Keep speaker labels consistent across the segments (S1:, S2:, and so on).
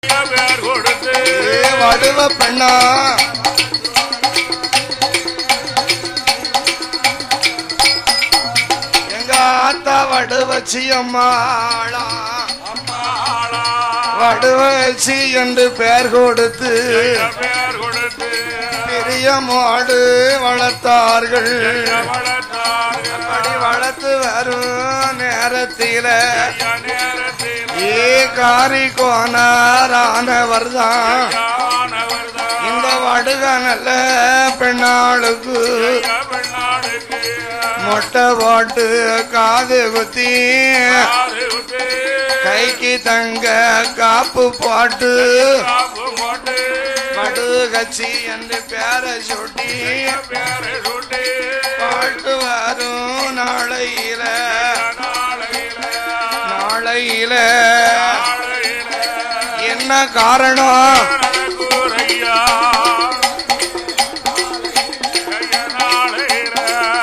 S1: பேர் கொடுத்து
S2: ஏ வடுவ பெண்ணா எங்க ஆத்தா வடுவச்சி அம்மாளா
S1: அம்மாளா
S2: வடுவச்சி என்று பெயர் கொடுத்து
S1: பேர் கொடுத்து
S2: பிரியமோடு வளர்த்தார்கள்
S1: வளர்த்தார்கள்
S2: அப்படி வளர்த்து வரும் நேரத்தில
S1: நேரத்தில்
S2: ஏ காரி கோனாரானவர் தான்
S1: யானவர்தான்
S2: இந்த வடுக நல்ல பெண்ணாளுக்கு
S1: பெண்ணாளுக்கு
S2: மொட்டை போட்டு காது குத்தி
S1: ஆறு விட்டு
S2: கைக்கு தங்க காப்பு போட்டு
S1: காப்பு போட்டு
S2: வடுகச்சி என்று பேரை சுட்டி
S1: பேரை சுட்டு
S2: பாட்டு வரும் நாளையில
S1: நாளையில
S2: நாளையில
S1: நாளையில
S2: என்ன காரணம்
S1: கூரையா நாளையில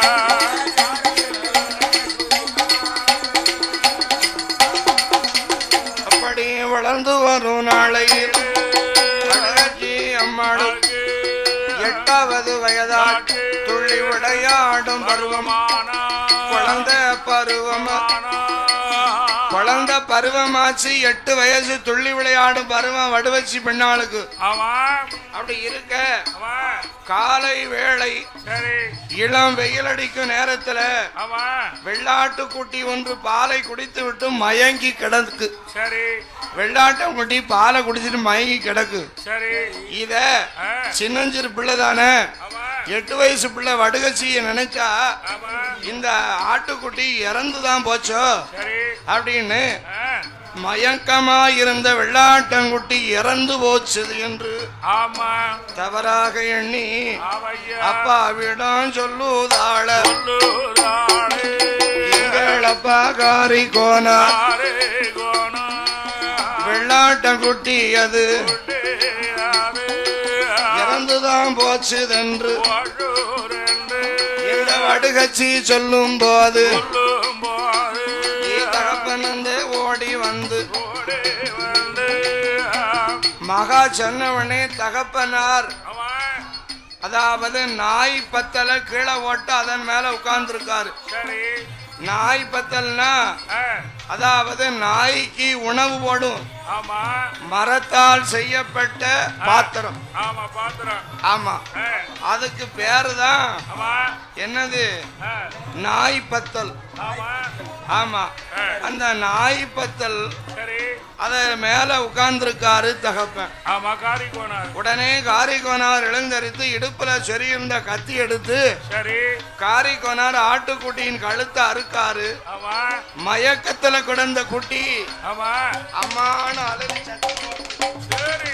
S2: அப்படி வளர்ந்து வரும் நாளையில் வடுகச்சி அம்மாளுக்கு எட்டாவது வயதால் துள்ளி விளையாடும் பருவம் குழந்தை பருவம் குழந்தை பருவமாச்சு எட்டு வயசு துள்ளி விளையாடும் பருவம் வடுவச்சி பெண்ணாளுக்கு
S1: அவன்
S2: அப்படி இருக்க
S1: அவன்
S2: காலை வேளை
S1: சரி
S2: இளம் வெயில் அடிக்கும் நேரத்துல
S1: அவன்
S2: வெள்ளாட்டு குட்டி ஒன்று பாலை குடித்து விட்டு மயங்கி கிடக்கு
S1: சரி
S2: வெள்ளாட்டம் குட்டி பாலை குடிச்சிட்டு மயங்கி கிடக்கு
S1: சரி
S2: இத
S1: ஆ,
S2: சின்னஞ்சிறு பிள்ளை தானே
S1: அவன்
S2: எட்டு வயசு பிள்ளை வடுகச்சிய நினைச்சா
S1: அவன்
S2: இந்த ஆட்டுக்குட்டி இறந்துதான் போச்சோ
S1: சரி
S2: அப்படின்னு
S1: ஆ,
S2: மயக்கமா இருந்த வெள்ளாட்டங்குட்டி இறந்து போச்சு என்று
S1: ஆமா
S2: தவறாக எண்ணி
S1: அவையா
S2: அப்பாவிடம் சொல்லுதாள
S1: சொல்லுறாளே
S2: எங்கள் அப்பா காரி கோனா
S1: ஆரே கோணம்
S2: வெள்ளாட்டங்குட்டி அது
S1: குட்டியாரே
S2: இறந்துதான் போச்சுதென்று
S1: வாழூரென்று
S2: இந்த வடுகச்சி சொல்லும் போது
S1: சொல்லும்போது
S2: தகப்பனந்து ஓடி வந்து
S1: ஓடி வந்து
S2: மகா சொன்னவனே தகப்பனார்
S1: அவன்
S2: அதாவது நாய் பத்தல கீழே ஓட்டு அதன் மேல உட்கார்ந்துருக்காரு
S1: சரி
S2: நாய் பத்தல்னா
S1: ஆ,
S2: அதாவது நாய்க்கு உணவு போடும்
S1: ஆமா
S2: மரத்தால் செய்யப்பட்ட பாத்திரம்
S1: ஆமா பாத்திரம்
S2: ஆமா
S1: ஆ,
S2: அதுக்கு பேரு தான்
S1: ஆமா
S2: என்னது
S1: ஆ,
S2: நாய் பத்தல்
S1: ஆமா
S2: ஆமா
S1: ஆ,
S2: அந்த நாய் பத்தல்
S1: சரி
S2: அத மேல உட்கார்ந்துருக்காரு தகப்பன்
S1: ஆமா காரி கோணார்
S2: உடனே காரிகோனார் இளந்தரித்து இடுப்புல சொரியிருந்த கத்தி எடுத்து
S1: சரி
S2: காரிகோனார் ஆட்டுக்குட்டியின் கழுத்தை அறுக்காரு
S1: ஆமா
S2: மயக்கத்துல கிடந்த குட்டி
S1: ஆமா
S2: அம்மான அலறி சத்தம் போடு-
S1: சரி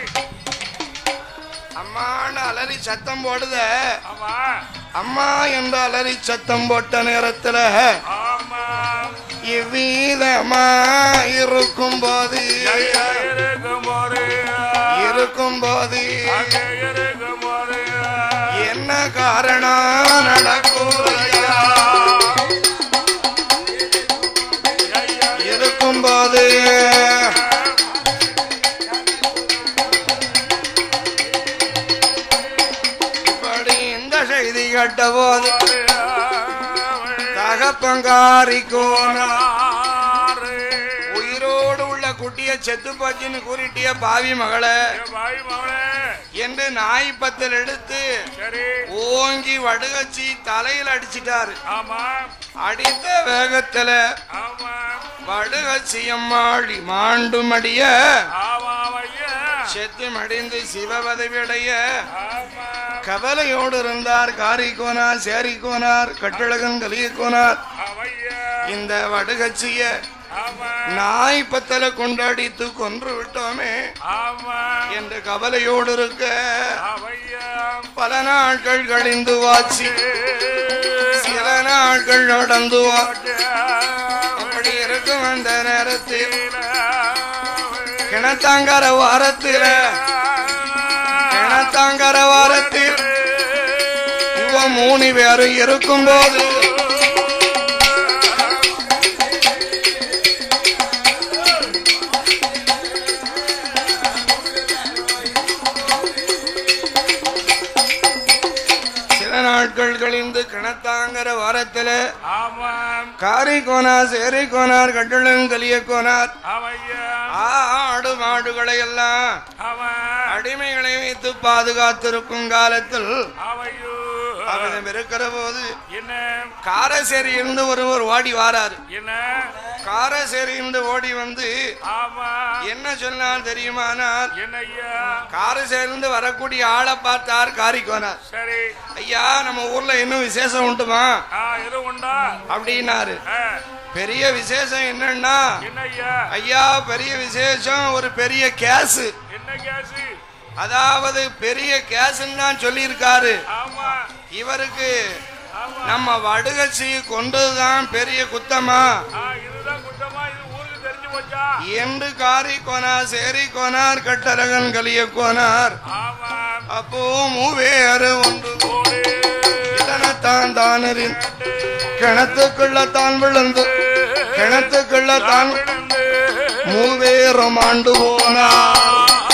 S2: அம்மான அலறி சத்தம் போடுத
S1: ஆமா
S2: அம்மா என்று அலறி சத்தம் போட்ட நேரத்துல
S1: ஆமா
S2: இவ்விதமா இருக்கும் போது
S1: ஐயா இருக்கும் போது
S2: இருக்கும் போது
S1: அங்கே இருக்கும் போது
S2: என்ன காரணம் நடக்கும் ஐயா?
S1: ஐயா
S2: இருக்கும் போது இப்படி இந்த செய்தி கேட்ட போது தகப்பங்காரி கோனா உயிரோடு உள்ள குட்டிய செத்து போச்சுன்னு கூறிட்டிய பாவி மகளே
S1: பாய் மகளே
S2: என்று நாய் பத்தல் எடுத்து
S1: சரி
S2: ஓங்கி வடுகச்சி தலையில் அடிச்சிட்டாரு
S1: ஆமா
S2: அடித்த வேகத்துல
S1: ஆமா
S2: வடுகச்சி அம்மாளி மாண்டு மடிய
S1: ஆமா ஐயா
S2: செத்து மடிந்து சிவபதவியடைய
S1: ஆமா
S2: கவலையோடு இருந்தார் காரிக்கோனார் சேரிக்கோனார் கட்டழகன் கலியக்கோனார்
S1: அவையா
S2: இந்த வடுகச்சிய
S1: ஆமா
S2: நாய் பத்தல கொண்டாடித்து கொன்று விட்டோமே
S1: ஆமா
S2: என்று கவலையோடு இருக்க
S1: அவையா
S2: பல நாட்கள் கழிந்து வாச்சி சில நாட்கள் நடந்து வா அப்படி இருக்கும் அந்த நேரத்தில் கிணத்தாங்கர வாரத்தில் கிணத்தாங்கர வாரத்தில் இவ மூணு பேரும் இருக்கும்போது நாட்கள் கழிந்து கிணத்தாங்கிற வாரத்துல
S1: ஆமாம்
S2: காரி கோனார் சேரி கோனார் கட்டளம் கலிய கோனார்
S1: ஆமையா
S2: ஆடு மாடுகளை எல்லாம்
S1: அவன்
S2: அடிமைகளை வைத்து பாதுகாத்திருக்கும் காலத்தில்
S1: அவையோ
S2: அவன் இருக்கிற போது
S1: என்ன
S2: காரசேரி இருந்து ஒருவர் ஓடி வாராரு
S1: என்ன
S2: காரசேரி இருந்து ஓடி வந்து
S1: ஆமா
S2: என்ன சொன்னால் தெரியுமானால்
S1: என்னய்யா
S2: காரசேரி இருந்து வரக்கூடிய ஆளை பார்த்தார் காரிக்கோனார்
S1: சரி
S2: ஐயா நம்ம ஊர்ல இன்னும் விசேஷம் உண்டுமா
S1: ஆ எது உண்டா
S2: அப்படின்னாரு
S1: ஆ,
S2: பெரிய விசேஷம் என்னன்னா
S1: என்னய்யா
S2: ஐயா பெரிய விசேஷம் ஒரு பெரிய கேஸ்
S1: என்ன கேசு
S2: அதாவது பெரிய கேஸ்ன்னு தான் சொல்லியிருக்காரு
S1: ஆமா
S2: இவருக்கு
S1: ஆமா
S2: நம்ம வடுகச்சி கொண்டதுதான் பெரிய குத்தமா
S1: ஆ இதுதான் குற்றமா இது ஊருக்கு தெரிஞ்சு போச்சா
S2: என்று காரி கோனார் சேரி கோனார் கட்டரகன் கலிய கோனார்
S1: ஆமா
S2: அப்போ மூவேறு ஒன்று
S1: ஓடு
S2: தான் தானறின் கிணத்துக்குள்ள தான் விழுந்து கிணத்துக்குள்ள தான்
S1: விழுந்து
S2: மூவேறும் ஆண்டு போனார்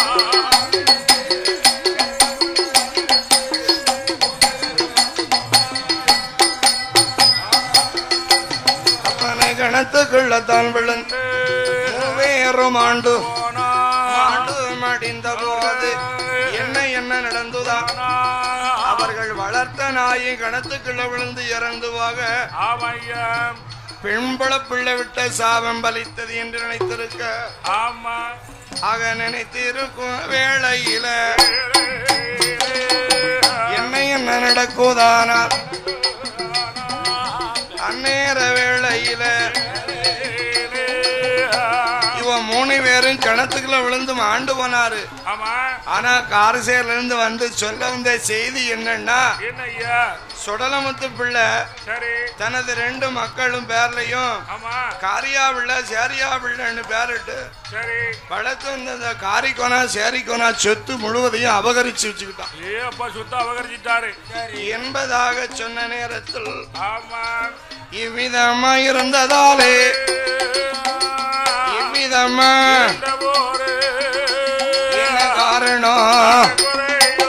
S2: அப்பனை கிணத்துக்குள்ள தான் விழுந்து மூவேறும் ஆண்டு
S1: போனா
S2: ஆண்டு மடிந்த போது என்ன என்ன நடந்துதான் அவர்கள் வளர்த்த நாயை கணத்துக்குள்ள விழுந்து இறந்து போக
S1: ஆமையா
S2: பெண்பள பிள்ளை விட்ட சாபம் பலித்தது என்று நினைத்திருக்க
S1: ஆமா
S2: ஆக நினைத்திருக்கும் வேளையில என்ன என்ன நடக்குதானால் அந்நேர வேளையில இவன் மூணு பேரும் கிணத்துக்குள்ள விழுந்து மாண்டு போனாரு
S1: ஆமா
S2: ஆனா காரசேர்ல இருந்து வந்து சொல்ல வந்த செய்தி என்னன்னா
S1: என்னய்யா
S2: சுடலமுத்து பிள்ளை
S1: சரி
S2: தனது ரெண்டு மக்களும் பேர்லயும்
S1: ஆமா
S2: காரியா பிள்ளை சேரியா பிள்ளைன்னு பேரிட்டு
S1: சரி
S2: வளர்த்து வந்த இந்த காரிக்கோனா சேரிக்கோனா சொத்து முழுவதையும் அபகரிச்சு வச்சுக்கிட்டான்
S1: ஏ அப்பா சுத்த அபகரிச்சிட்டாரு
S2: என்பதாக சொன்ன நேரத்தில்
S1: ஆமா
S2: இவ்விதமா இருந்ததாலே இவ்விதமா
S1: இந்த போரு
S2: என்ன காரணம்
S1: குறையோ.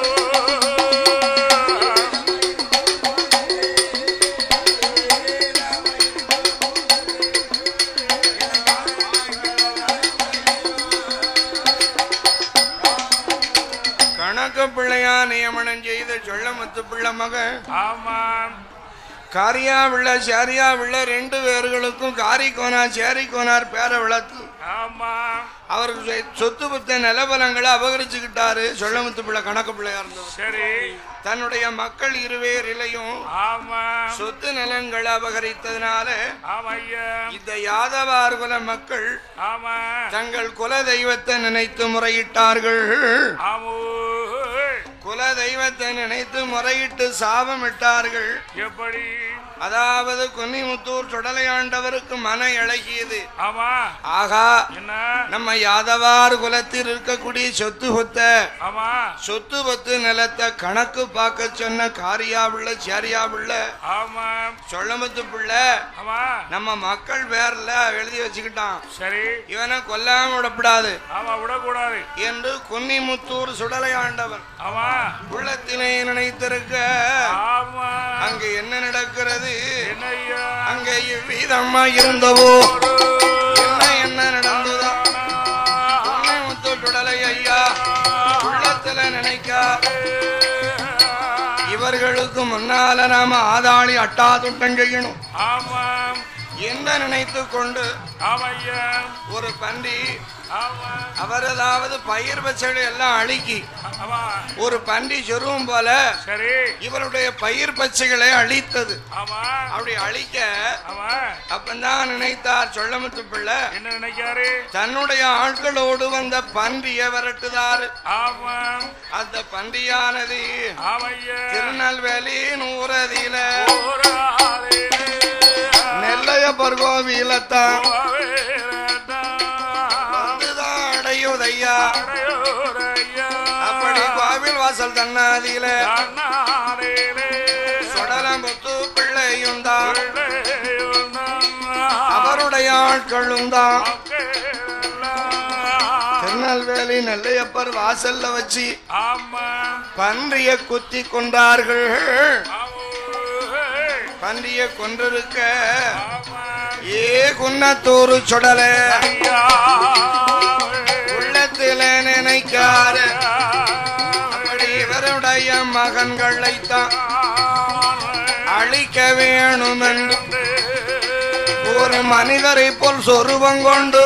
S2: கணக்கு பிள்ளையா நியமனம் செய்த சொல்லமுத்து பிள்ளை மகன்
S1: ஆமாம்
S2: காரியா பிள்ளை சேரியா பிள்ளை ரெண்டு பேர்களுக்கும் காரிக்கோனார் சேரிக்கோனார் பேரை வளர்த்து
S1: ஆமாம்
S2: அவருக்கு சொ- சொத்து பத்த நிலபலங்களை அபகரிச்சுக்கிட்டாரு சொல்லமுத்து பிள்ளை கணக்கு பிள்ளையா இருந்தவர்
S1: சரி
S2: தன்னுடைய மக்கள் இருவேரிலையும்
S1: ஆமாம்
S2: சொத்து நிலங்களை அபகரித்ததுனால
S1: ஆமையா
S2: இந்த யாதவார் குல மக்கள்
S1: ஆமா
S2: தங்கள் குல தெய்வத்தை நினைத்து முறையிட்டார்கள்
S1: ஆமோ
S2: குல தெய்வத்தை நினைத்து முறையிட்டு சாபமிட்டார்கள்
S1: எப்படி
S2: அதாவது குன்னிமுத்தூர் சுடலையாண்டவருக்கு மன இழகியது
S1: ஆமா
S2: ஆகா
S1: என்ன
S2: நம்ம யாதவார் குலத்தில் இருக்கக்கூடிய சொத்து பொத்த
S1: ஆமா
S2: சொத்து பத்து நிலத்தை கணக்கு பார்க்க சொன்ன காரியா பிள்ளை சேரியா பிள்ளை
S1: ஆமாம்
S2: சொல்லமுத்து பிள்ளை
S1: ஆமா
S2: நம்ம மக்கள் பேர்ல எழுதி வச்சுக்கிட்டான்
S1: சரி
S2: இவனை கொல்லாம விடக்கூடாது
S1: ஆமா விடக்கூடாது
S2: என்று குன்னிமுத்தூர் சுடலையாண்டவன்
S1: ஆமா
S2: உள்ளத்திலே நினைத்திருக்க
S1: ஆமா
S2: அங்க என்ன நடக்கிறது
S1: என்னய்யா
S2: அங்க இவ்விதமா இருந்தவோ என்ன என்ன நடந்ததா குன்னிமுத்தூர் சுடலை ஐயா உள்ளத்துல நினைக்க இவர்களுக்கு முன்னால நாம ஆதாளி அட்டா துட்டம் செய்யணும்
S1: ஆமாம்
S2: என்ன நினைத்து கொண்டு
S1: ஆமையா
S2: ஒரு பன்றி
S1: ஆமா
S2: அவர் அதாவது பயிர் பச்சைகளை எல்லாம் அழுக்கி
S1: ஆமா
S2: ஒரு பன்றி சொருவும் போல
S1: சரி
S2: இவருடைய பயிர் பச்சைகளை அழித்தது
S1: ஆமா
S2: அப்படி அழிக்க
S1: ஆமா
S2: அப்பந்தான் நினைத்தார் சொல்லமுத்து பிள்ளை
S1: என்ன நினைக்காரு
S2: தன்னுடைய ஆட்களோடு வந்த பன்றிய விரட்டுதாரு
S1: ஆமாம்
S2: அந்த பன்றியானது
S1: ஆமையா
S2: திருநெல்வேலி நூறதியில
S1: போராதே
S2: நெல்லையப்பர் கோவிலத்தான்
S1: போவேரடா.
S2: வந்துதான் அடையுதையா
S1: அடையோரையா.
S2: அப்படி கோவில் வாசல் தன்னாதியில
S1: கண்ணாடியிலே
S2: சொடலமுத்து பிள்ளையும் தான்
S1: பிள்ளையுள்ளான்.
S2: அவருடைய ஆட்களும் தான்
S1: மக்களெல்லாம்.
S2: திருநெல்வேலி நெல்லையப்பர் வாசல்ல வச்சு
S1: ஆமாம்
S2: பன்றிய குத்தி கொண்டார்கள்
S1: ஆமோ.
S2: பன்றிய கொன்றிருக்க
S1: ஆமா
S2: ஏ குன்னத்தூரு சுடல
S1: ஐயா
S2: உள்ளத்தில நினைக்காத அப்படி இவருடைய மகன்களைத்தான் அழிக்க வேணும் என்று ஒரு மனிதரை போல் சொருபம் கொண்டு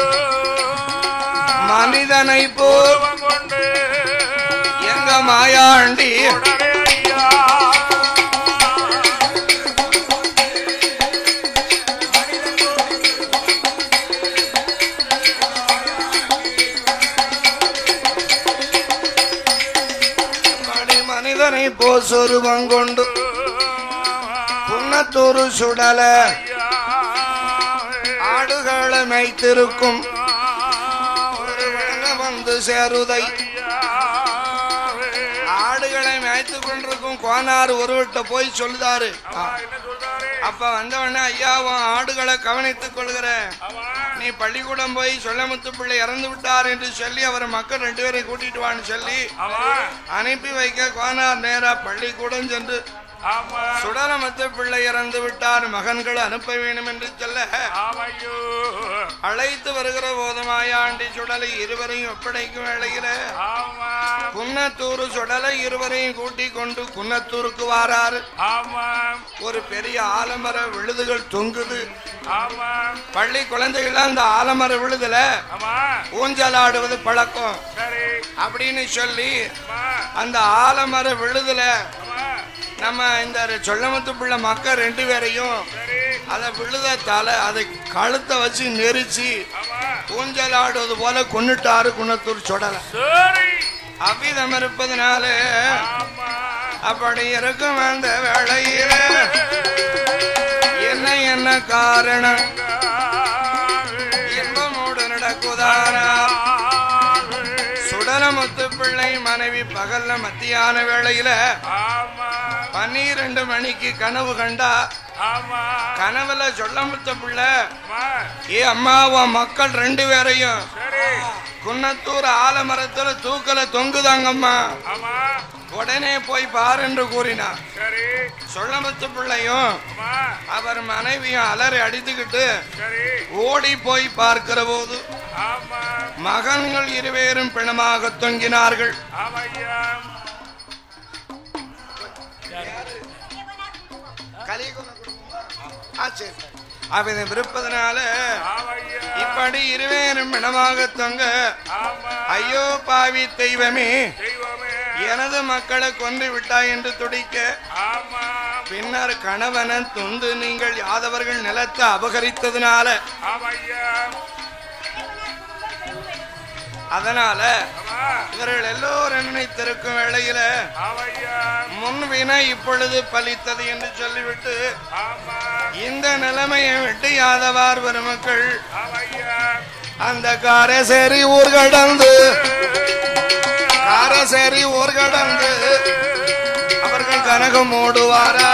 S2: மனிதனை போல்
S1: கொண்டு
S2: எங்க மாயாண்டி
S1: உடனே ஐயா
S2: அப்படி மனிதனை போல் சொருபம் கொண்டு குன்னத்தூரு சுடல ஆடுகளை மேய்த்திருக்கும் ஒரு வழங்க வந்து சேருதை ஆடுகளை மேய்த்து கொண்டிருக்கும் கோனார் ஒருவர்கிட்ட போய் சொல்லுதாரு
S1: என்ன சொல்றாரு
S2: அப்ப வந்தவன ஐயா உன் ஆடுகளை கவனித்துக் கொள்கிற நீ பள்ளிக்கூடம் போய் சொல்லமுத்து பிள்ளை இறந்து விட்டார் என்று சொல்லி அவர் மக்கள் ரெண்டு பேரை கூட்டிட்டு வான்னு சொல்லி
S1: ஆமா
S2: அனுப்பி வைக்க கோனார் நேரா பள்ளிக்கூடம் சென்று
S1: ஆமா
S2: சுடலமுத்து பிள்ளை இறந்து விட்டார் மகன்கள் அனுப்ப வேண்டும் என்று சொல்ல
S1: ஆமையோ
S2: அழைத்து வருகிற போதுமாயாண்டி சுடலை இருவரையும் ஒப்படைக்கும் வேளையில
S1: ஆமா
S2: குன்னத்தூர் சுடலை இருவரையும் கூட்டிக் கொண்டு குன்னத்தூருக்கு வாராரு
S1: ஆமா
S2: ஒரு பெரிய ஆலமர விழுதுகள் தொங்குது
S1: ஆமா
S2: பள்ளி குழந்தைகள் அந்த ஆலமர விழுதுல
S1: ஆமா
S2: ஊஞ்சலாடுவது பழக்கம்
S1: சரி
S2: அப்படின்னு சொல்லி
S1: ஆமா
S2: அந்த ஆலமர விழுதுல
S1: ஆமா
S2: நம்ம இந்த சொல்லமுத்து பிள்ளை மக்கள் ரெண்டு பேரையும்
S1: சரி
S2: அதை விழுத தலை அதை கழுத்தை வச்சு நெரிச்சு
S1: ஆமா
S2: ஊஞ்சலாடுவது போல கொன்னுட்டாரு குன்னத்தூர் சுடலை
S1: சரி
S2: அவ்விதம் இருப்பதனால
S1: ஆமா
S2: அப்படி இருக்கும் அந்த வேளையில என்ன என்ன காரணம் இன்பமோடு நடக்குதானா சுடலமுத்து பிள்ளை மனைவி பகல்ல மத்தியான வேளையில
S1: ஆமா
S2: பன்னிரண்டு மணிக்கு கனவு கண்டா
S1: ஆமா
S2: கனவுல சொல்லமுத்த பிள்ளை
S1: ஆமா
S2: ஏ அம்மா உன் மக்கள் ரெண்டு பேரையும்
S1: சரி
S2: குன்னத்தூர் ஆலமரத்துல தூக்கல தொங்குதாங்கம்மா
S1: ஆமா
S2: உடனே போய் பாரு என்று கூறினார்
S1: சரி
S2: சொல்லமுத்து பிள்ளையும்
S1: ஆமா
S2: அவர் மனைவியும் அலறி அடித்துக்கிட்டு
S1: சரி
S2: ஓடி போய் பார்க்கிற போது
S1: ஆமா
S2: மகன்கள் இருவேரும் பிணமாக தொங்கினார்கள்
S1: ஆமையா
S2: அவனை விருப்பதனால
S1: ஆமையா
S2: இப்படி இருவேரும் பிணமாக தொங்க
S1: ஆமா
S2: ஐயோ பாவி தெய்வமே
S1: தெய்வமே
S2: எனது மக்களை கொன்று விட்டாய் என்று துடிக்க
S1: ஆமா
S2: பின்னர் கணவனன் துண்டு நீங்கள் யாதவர்கள் நிலத்தை அபகரித்ததுனால
S1: ஆமையா
S2: அதனால
S1: ஆமா
S2: இவர்கள் எல்லோரும் நினைத்திருக்கும் வேளையில
S1: ஆமையா
S2: முன்வினை இப்பொழுது பலித்தது என்று சொல்லிவிட்டு
S1: ஆமா
S2: இந்த நிலைமையை விட்டு யாதவார் பெருமக்கள்
S1: ஆமையா
S2: அந்த காரசேரி ஊர் கடந்து காரசேரி ஊர் கடந்து அவர்கள் கனகம் ஓடுவாரா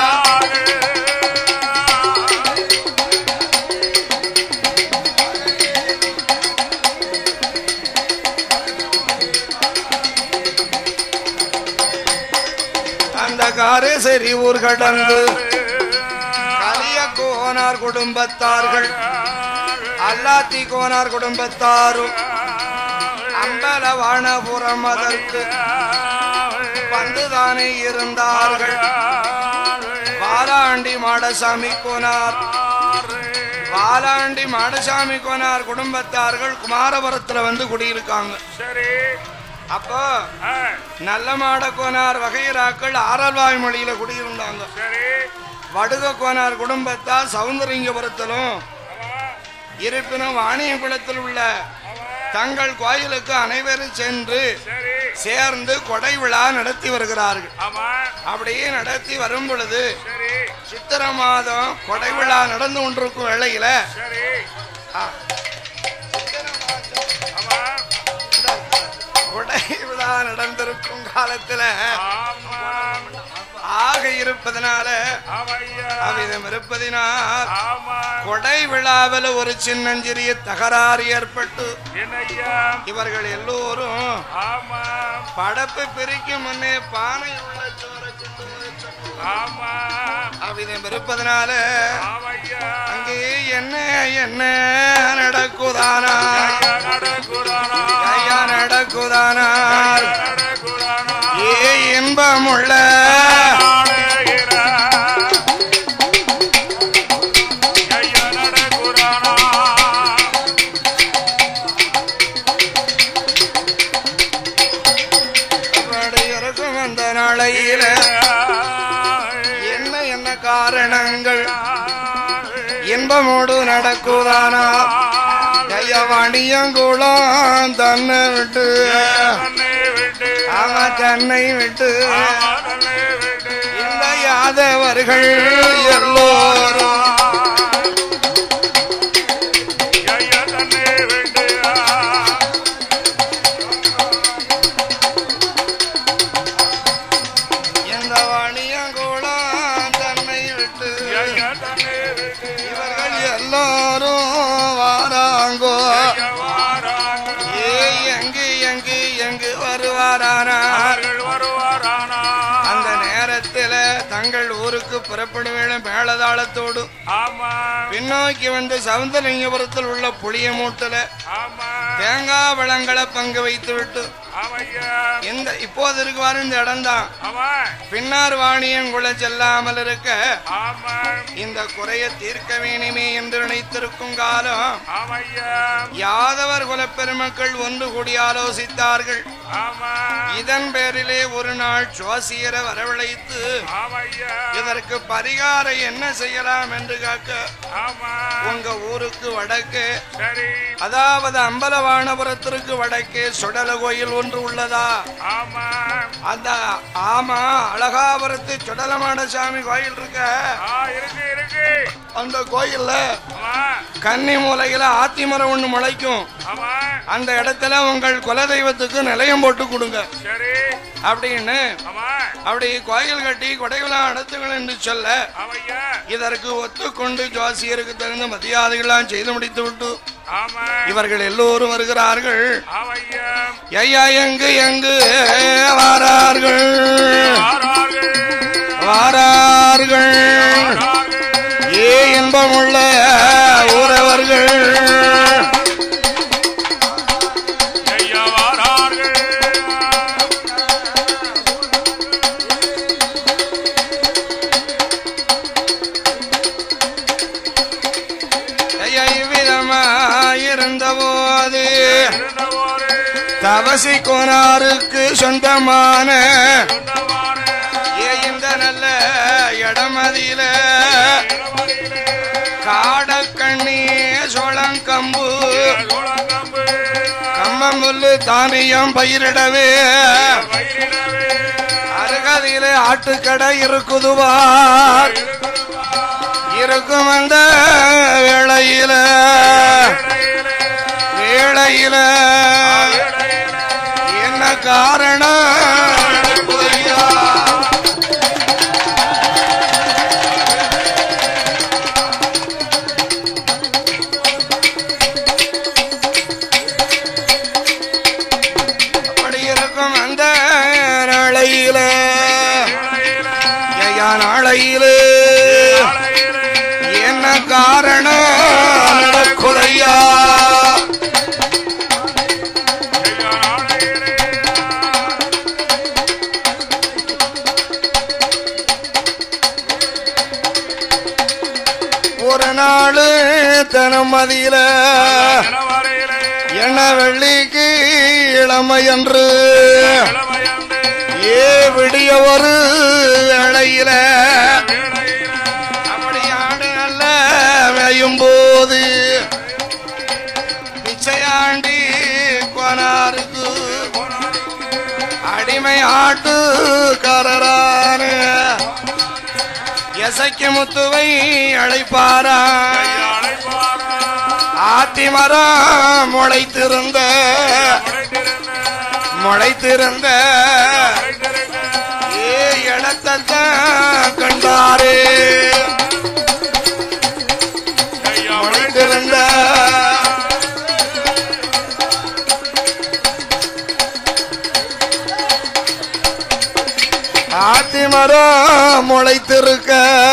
S2: அந்த காரசேரி ஊர் கடந்து கலிய கோனார் குடும்பத்தார்கள் அல்லாத்தி கோனார் குடும்பத்தாரும் அம்பலவானபுரம் அதற்கு வந்துதானே இருந்தார்கள் வாலாண்டி மாடசாமி கோனார் வாலாண்டி மாடசாமி கோனார் குடும்பத்தார்கள் குமாரபுரத்துல வந்து குடியிருக்காங்க
S1: சரி
S2: அப்போ
S1: ஆ,
S2: நல்ல மாட கோனார் வகைராக்கள் ஆரல்வாய் மொழியில குடியிருந்தாங்க
S1: சரி
S2: வடுக கோனார் குடும்பத்தார் சவுந்தரலிங்கபுரத்திலும்
S1: ஆமா
S2: இருப்பினும் வாணியகுளத்தில் உள்ள தங்கள் கோயிலுக்கு அனைவரும் சென்று
S1: சரி
S2: சேர்ந்து கொடை விழா நடத்தி வருகிறார்கள்
S1: ஆமா
S2: அப்படியே நடத்தி வரும் பொழுது
S1: சரி
S2: சித்திர மாதம் கொடை விழா நடந்து கொண்டிருக்கும் வேளையில
S1: சரி
S2: ஆ,
S1: ஆமா
S2: கொடை விழா நடந்திருக்கும் காலத்துல
S1: ஆமா
S2: ஆக இருப்பதனால
S1: ஆமையா
S2: அவ்விதம் இருப்பதினால்
S1: ஆமா
S2: கொடை விழாவில் ஒரு சின்னஞ்சிறிய தகராறு ஏற்பட்டு
S1: என்னய்யா
S2: இவர்கள் எல்லோரும்
S1: ஆமா
S2: படப்பு பிரிக்கும் முன்னே பானை உள்ள சோறை கொண்டு வரச் சொன்னார்.
S1: ஆமா
S2: அவ்விதம் இருப்பதனால
S1: ஆமையா
S2: அங்கே என்ன என்ன நடக்குதானா
S1: ஐயா நடக்குறானா
S2: ஐயா நடக்குதானா
S1: நடக்குறானா
S2: ஏ இன்பமுள்ள
S1: நாடுகிற ஐயா நடக்குறானா
S2: அப்படி இருக்கும் அந்த நாளையில என்ன என்ன காரணங்கள் இன்பமோடு நடக்குதானா ஐயா வணியங்குளம் தன்னை விட்டு
S1: தன்னை விட்டு
S2: ஆமா தன்னை விட்டு
S1: தன்னை விட்டு
S2: இந்த யாதவர்கள் எல்லோரும்
S1: ஐயா தன்னை விட்டு
S2: இந்த வணியங்குளம் தன்னை விட்டு
S1: ஐயா தன்னை விட்டு
S2: இவர்கள் எல்லாரும் வாராங்கோ
S1: ஐயா வாராங்க
S2: ஏ எங்கு எங்கு எங்கு வருவாரானா
S1: அவர்கள் வருவாரானா
S2: அந்த நேரத்துல தங்கள் ஊருக்கு புறப்பட வேணும் மேளதாளத்தோடு
S1: ஆமா
S2: பின்னோக்கி வந்து சவுந்தரலிங்கபுரத்தில் உள்ள புளிய மூட்டுல
S1: ஆமா
S2: தேங்காய் பழங்களை பங்கு வைத்து விட்டு
S1: ஆமையா
S2: இந்த இப்போது இருக்குவாரு இந்த இடம்தான்
S1: ஆமா
S2: பின்னார் வாணியங்குள செல்லாமல் இருக்க
S1: ஆமா
S2: இந்த குறைய தீர்க்க வேணுமே என்று நினைத்திருக்கும் காலம்
S1: ஆமையா
S2: யாதவர் குலப்பெருமக்கள் ஒன்று கூடி ஆலோசித்தார்கள்
S1: ஆமா
S2: இதன் பேரிலே ஒரு நாள் சுவாசியரை வரவழைத்து
S1: ஆமையா
S2: இதற்கு பரிகாரம் என்ன செய்யலாம் என்று கேட்க
S1: ஆமா
S2: உங்க ஊருக்கு வடக்கு
S1: சரி
S2: அதாவது அம்பலவானபுரத்திற்கு வடக்கே சுடல கோயில் ஒன்று உள்ளதா
S1: ஆமா
S2: அந்த ஆமா அழகாபுரத்து சுடலமான சாமி கோயில் இருக்க
S1: ஆ இருக்கு இருக்கு
S2: அந்த கோயில்ல
S1: ஆமா
S2: கன்னி மூலையில ஆத்தி மரம் ஒண்ணு முளைக்கும்
S1: ஆமா
S2: அந்த இடத்துல உங்கள் குலதெய்வத்துக்கு நிலையம் போட்டு கொடுங்க
S1: சரி
S2: அப்படின்னு
S1: ஆமா
S2: அப்படி கோயில் கட்டி கொடைவிழா நடத்துங்கள் என்று சொல்ல
S1: ஆமையா
S2: இதற்கு ஒத்துக்கொண்டு ஜோசியருக்கு தகுந்த மரியாதைகளாம் செய்து முடித்து விட்டு
S1: ஆமா
S2: இவர்கள் எல்லோரும் வருகிறார்கள்
S1: ஆமையா
S2: ஐயா எங்கு எங்கு வாரார்கள்
S1: வாரார்கள்
S2: வாரார்கள்
S1: வாரார்கள்
S2: ஏ இன்பமுள்ள ஊரவர்கள்
S1: ஐயா வாரார்கள்
S2: ஐயா இவ்விதமாயிருந்த போது
S1: இருந்தவோரே
S2: தவசி கோனாருக்கு சொந்தமான
S1: சொந்தமான
S2: ஏ இந்த நல்ல இடமதியில
S1: இடமறியிலே
S2: காடக்கண்ணி சோளங்கம்பு
S1: சோளக்கம்பு
S2: கம்மம்புல்லு தானியம் பயிரிடவே
S1: பயிரிடவே
S2: அருகதியிலே ஆட்டுக்கடை இருக்குதுவார்
S1: இருக்குதுவா
S2: இருக்கும் அந்த வேளையில
S1: இடையிலே
S2: வேளையில
S1: இடையிலே
S2: என்ன காரணம் ஐயா? அப்படி இருக்கும் அந்த நாளையில
S1: இடையிலே
S2: ஐயா நாளையில
S1: அலையிலே
S2: என்ன காரணம் நடக்குதையா
S1: ஐயா நாளையிலே
S2: ஒரு நாள் தனமதியில
S1: நிலவரையிலே
S2: என்ன வெள்ளிக்கு இளமை என்று
S1: இளமையண்டு
S2: ஏ விடிய ஒரு வேளையில
S1: வேளையிலே
S2: அப்படி ஆடு நல்ல மேயும் போது பிச்சையாண்டி கொனாருக்கு அடிமை ஆட்டுக்காரரான எசைக்கு முத்துவை அழைப்பாரா
S1: ஐயா அழைப்பாரா
S2: ஆத்தி மரம் முளைத்திருந்த
S1: முளைத்திருந்த
S2: முளைத்திருந்த
S1: முளைத்திருந்த
S2: ஏ இடத்தான் கண்டாரே
S1: ஐயா
S2: முளைத்திருந்த ஆத்திமரம் முளைத்திருக்க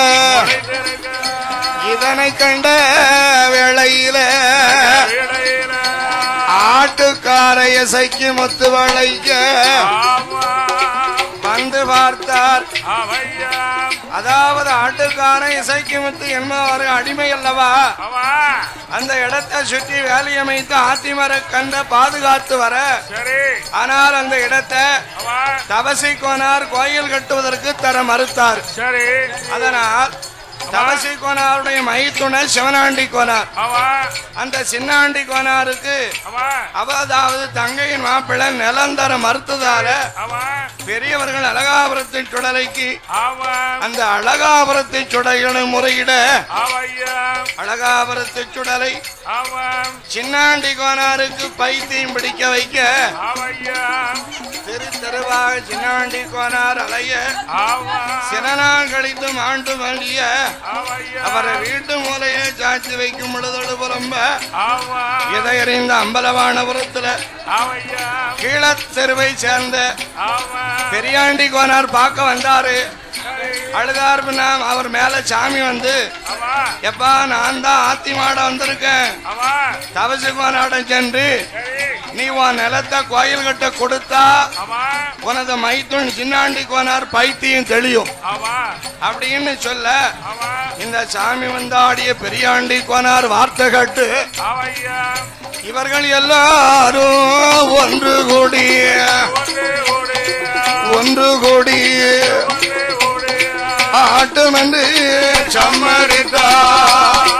S2: இதனை கண்ட வேளையில
S1: இடையில
S2: ஆட்டுக்கார இசைக்கு முத்து வளைக்க
S1: ஆமா
S2: வந்து பார்த்தார்
S1: அவையாம்
S2: அதாவது ஆட்டுக்கார இசைக்கு முத்து என்பவர் அடிமை அல்லவா
S1: அவா
S2: அந்த இடத்தை சுற்றி வேலையமைத்து ஆத்திமர கண்ட பாதுகாத்து வர
S1: சரி
S2: ஆனால் அந்த இடத்தை
S1: அவா
S2: தவசி கோனார் கோயில் கட்டுவதற்கு தர மறுத்தார்
S1: சரி
S2: அதனால் தவசி கோனாருடைய மைத்துணை சிவனாண்டி கோனார்
S1: அவா
S2: அந்த சின்னாண்டி கோனாருக்கு
S1: அவா
S2: அவ அதாவது தங்கையின் மாப்பிள்ளை நிலந்தர மறுத்ததால
S1: அவா
S2: பெரியவர்கள் அழகாபுரத்தின் சுடலைக்கு
S1: அவா
S2: அந்த அழகாபுரத்தை சுடைகளை முறையிட
S1: அவையாம்
S2: அழகாபுரத்து சுடலை
S1: ஆமாம்
S2: சின்னாண்டி கோனாருக்கு பைத்தியம் பிடிக்க வைக்க
S1: அவையாம்
S2: தெரு தெருவாக சின்னாண்டி கோனார் அலைய
S1: ஆமாம்
S2: சில நாள் கழித்து மாண்டு மழிய
S1: அவையாம்
S2: அவரை வீட்டு மூலையை சாட்சி வைக்கும் பொழுதோடு புறம்ப
S1: ஆமாம்
S2: இதை அறிந்த அம்பலவானபுரத்துல
S1: அவையாம்
S2: கீழத் தெருவை சேர்ந்த
S1: ஆமாம்
S2: பெரியாண்டி கோனார் பார்க்க வந்தாரு
S1: சரி
S2: அழுதார் பின்னா அவர் மேல சாமி வந்து
S1: அவா
S2: எப்பா நான் தான் ஆத்தி மாட வந்திருக்கேன்
S1: அவா
S2: தவசு கோனாடம் சென்று
S1: சரி
S2: நீ உன் நிலத்தை கோயில் கட்ட கொடுத்தா
S1: அவா
S2: உனது மைத்துன் சின்னாண்டி கோனார் பைத்தியம் தெளியும்
S1: அவா
S2: அப்படின்னு சொல்ல
S1: அவா
S2: இந்த சாமி வந்தாடிய பெரியாண்டி கோனார் வார்த்தை கேட்டு
S1: அவையாம்
S2: இவர்கள் எல்லாரும் ஒன்று கூடி
S1: ஒன்று ஓடியா
S2: ஒன்று கூடி
S1: ஒன்று ஓடியா
S2: ஆட்டும் என்று சம்மதித்தார்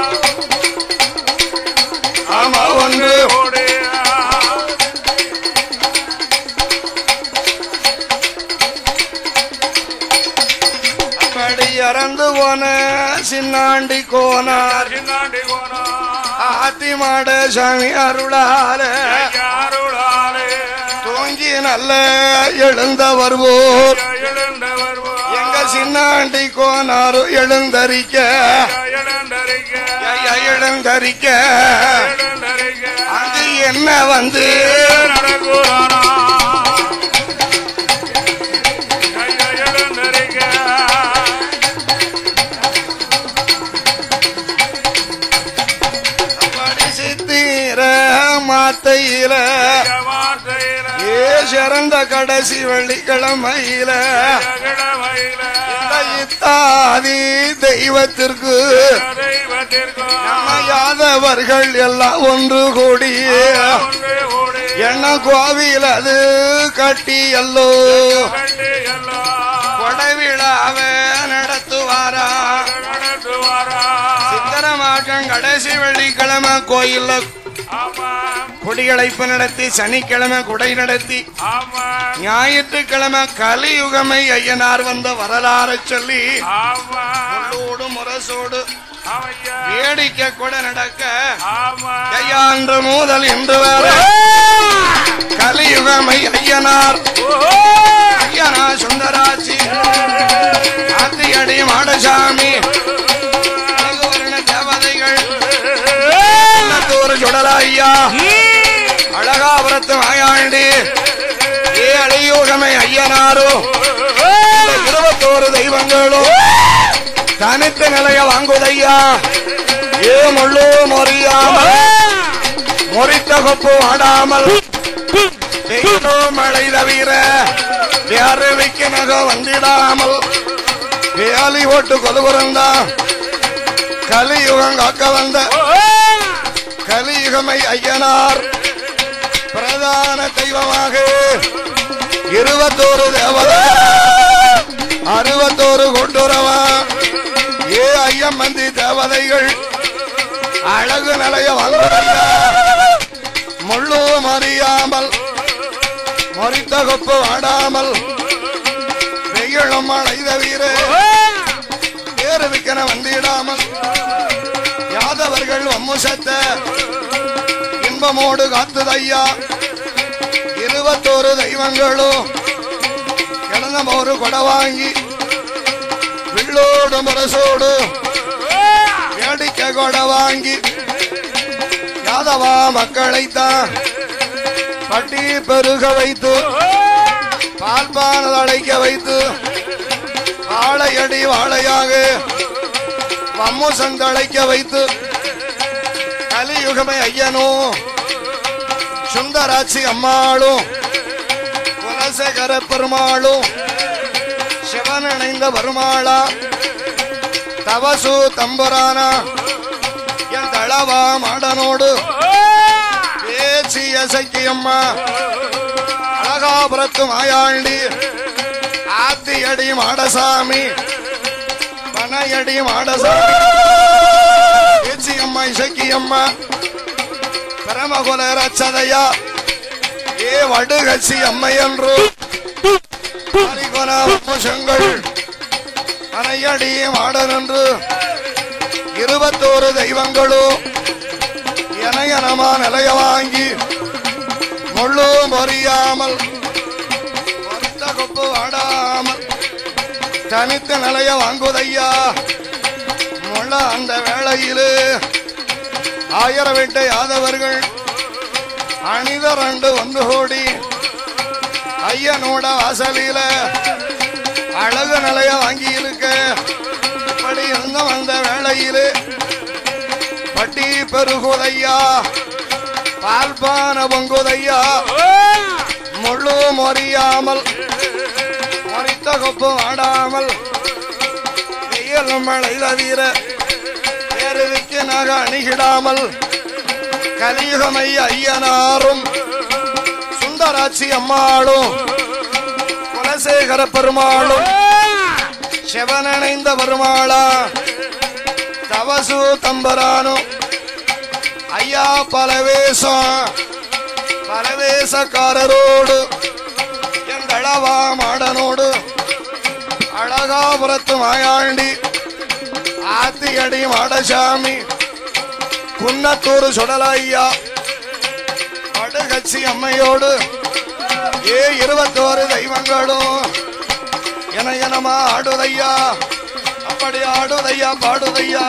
S2: ஆமா ஒன்று
S1: ஓடியா
S2: அப்படி இறந்து போன சின்னாண்டி கோனார்
S1: சின்னாண்டி கோனா
S2: ஆத்தி மாட சாமி அருளால
S1: யாருளாலே
S2: தூங்கி நல்ல எழுந்த வருவோர்
S1: எழுந்த வருவோம்
S2: எங்க சின்னாண்டி கோனாரு எழுந்தரிக்க
S1: எழுந்தரிக்க
S2: ஐயா, எழுந்தரிக்க
S1: எழுந்தரிக்க
S2: அது என்ன வந்து
S1: நடக்குறானா ஐயா எழுந்தரிக்க
S2: அப்படி சித்திர மாத்தையில
S1: வார்த்தையில
S2: ஏ சிறந்த கடைசி வெள்ளிக்கிழமையில
S1: கிழமையில
S2: இந்த இத்தாதி தெய்வத்திற்கு
S1: தெய்வத்திற்கும்
S2: நம்ம யாதவர்கள் எல்லாம் ஒன்று கூடி
S1: ஒன்று ஓடி
S2: என்ன கோவில் அது கட்டி எல்லோ
S1: கண்டு எல்லாம்
S2: கொடைவிழாவை நடத்துவாரா
S1: நடத்துவாரா
S2: சித்திரமாக்கம் கடைசி வெள்ளிக்கிழமை கோயில்ல
S1: ஆமாம்
S2: கொடியழைப்பு நடத்தி சனிக்கிழமை குடை நடத்தி
S1: ஆமாம்
S2: ஞாயிற்றுக்கிழமை கலியுகமை ஐயனார் வந்த வரலாறு சொல்லி
S1: ஆமாம்
S2: முள்ளோடு முரசோடு
S1: அவையா
S2: வேடிக்கை கூட நடக்க
S1: ஆமாம்
S2: கையாண்டு முதல் இன்று வர கலியுகமை ஐயனார் ஐயனார் சுந்தராட்சி ஆத்தியடி மாடசாமி அழகுவர்ண தேவதைகள் உள்ளத்தூர் சுடலாய்யா அழகாபுரத்து மாயாண்டி ஏ அழியோகமை ஐயனாரோ இந்த இருபத்தோரு தெய்வங்களும் தனித்த நிலைய வாங்குதையா ஏ முள்ளு மொறியாமல் முறித்த கொப்பு ஆடாமல் தெய்வோ மழை தவிர யாருவிக்கு நக வந்திடாமல் வேலி ஓட்டு கொலுபுறந்தா கலியுகம் காக்க வந்த கலியுகமை ஐயனார் பிரதான தெய்வமாக இருபத்தோரு தேவதை அறுபத்தோரு கொண்டுறவா ஏ ஐயம் மந்தி தேவதைகள் அழகு நிலைய வாங்குறையா முள்ளு மறியாமல் மறித்த கொப்பு ஆடாமல் வெயிலும் மழை தவிர வேறு விக்கன வந்திடாமல் யாதவர்கள் வம்முசத்த இன்பமோடு காத்துதையா இருபத்தோரு தெய்வங்களும் கிடந்த ஒரு கொடை வாங்கி வில்லோடு முரசோடு வேடிக்கை கொடை வாங்கி யாதவா மக்களைத்தான் பட்டி பெருக வைத்து பால்பான அழைக்க வைத்து வாழையடி வாழையாக வம்மு சந்தழைக்க வைத்து கலியுகமை ஐயனும் சுந்தராட்சி அம்மாளும் குலசேகர பெருமாளும் சிவன் இணைந்த பெருமாளா தவசு தம்புரானா என் தளவா மாடனோடு பேச்சு எசைக்கு அம்மா அழகாபுரத்து மாயாண்டி ஆத்தியடி மாடசாமி பனையடி மாடசாமி பேச்சி அம்மா இசைக்கு அம்மா பிரமகுல ரச்சதையா ஏ வடுகச்சி அம்மை என்று பரிகுணங்கள் அணையடி மாடன் என்று இருபத்தோரு தெய்வங்களும் இணையனமா நிலைய வாங்கி முள்ளு மொறியாமல் மொத்த கொப்பு வாடாமல் தனித்த நிலைய வாங்குதையா முள்ள அந்த வேளையிலே ஆயிர வீட்டை யாதவர்கள் அணிதரண்டு ஒன்று கூடி ஐயனோட வாசலில அழகு நிலைய வாங்கி இருக்க இப்படி இருந்த வந்த வேளையிலே பட்டி பெருகுதையா பால்பான பொங்குதையா முழு மொறியாமல் மொறித்த கொப்பு ஆடாமல் வெயில் மழை தவிர வேறு நக அணிகிடாமல் கலியுகமை ஐயனாரும் சுந்தராட்சி அம்மாளும் குலசேகர பெருமாளும் சிவனணைந்த பெருமாளா தவசு தம்பரானும் ஐயா பலவேசம் பலவேசக்காரரோடு எங்களவா மாடனோடு அழகாபுரத்து மாயாண்டி ஆத்தியடி மாடசாமி குன்னத்தூர் சுடலையா படுகட்சி அம்மையோடு ஏ இருபத்தோரு தெய்வங்களும் என எனமா ஆடுதையா அப்படி ஆடுதையா பாடுதையா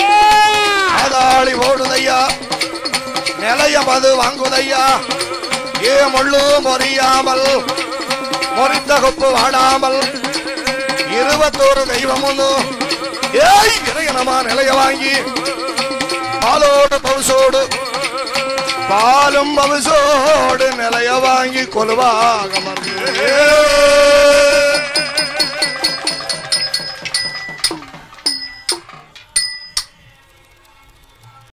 S2: ஆதாளி ஓடுதையா நிலைய மது வாங்குதையா ஏ முள்ளு மொறியாமல் மொறித்த கொப்பு வாடாமல் இருபத்தோரு தெய்வமும் ஏய் இறையனமா நிலைய வாங்கி பாலோடு பவுசோடு பாலும் பவுசோடு நிலைய வாங்கி கொலுவாக மறந்து